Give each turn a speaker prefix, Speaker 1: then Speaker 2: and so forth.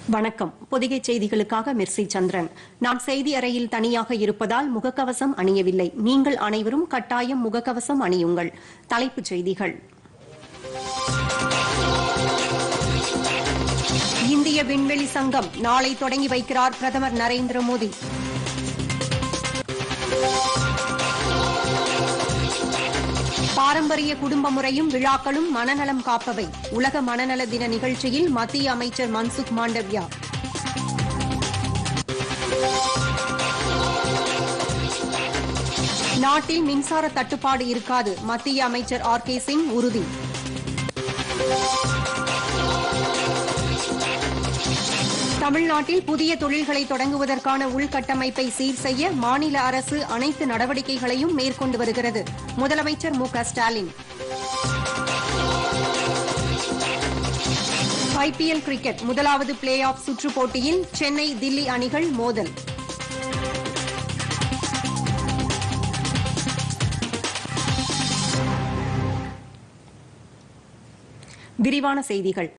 Speaker 1: வணக்கம் பொதிகை செய்திகளுக்காக மிர்சி சந்திரன் நான் செய்தி அறையில் தனியாக இருப்பதால் முகக்கவசம் அணியவில்லை நீங்கள் அனைவரும் கட்டாயம் முகக்கவசம் அணியுங்கள் தலைப்புச் செய்திகள் இந்திய விண்வெளி சங்கம் நாளை தொடங்கி வைக்கிறார் பிரதமர் நரேந்திர மோடி பாரம்பரிய குடும்ப முறையும் விழாக்களும் மனநலம் காப்பவை உலக மனநல தின நிகழ்ச்சியில் மத்திய அமைச்சர் மன்சுக் மாண்டவ்யா நாட்டில் மின்சார தட்டுப்பாடு இருக்காது மத்திய அமைச்சர் ஆர் கே சிங் உறுதி தமிழ்நாட்டில் புதிய தொழில்களை தொடங்குவதற்கான உள்கட்டமைப்பை சீர் செய்ய மாநில அரசு அனைத்து நடவடிக்கைகளையும் மேற்கொண்டு வருகிறது முதலமைச்சர் மு க ஸ்டாலின் ஐபிஎல் கிரிக்கெட் முதலாவது பிளே ஆஃப் சுற்றுப் போட்டியில் சென்னை தில்லி அணிகள் மோதல் விரிவான செய்திகள்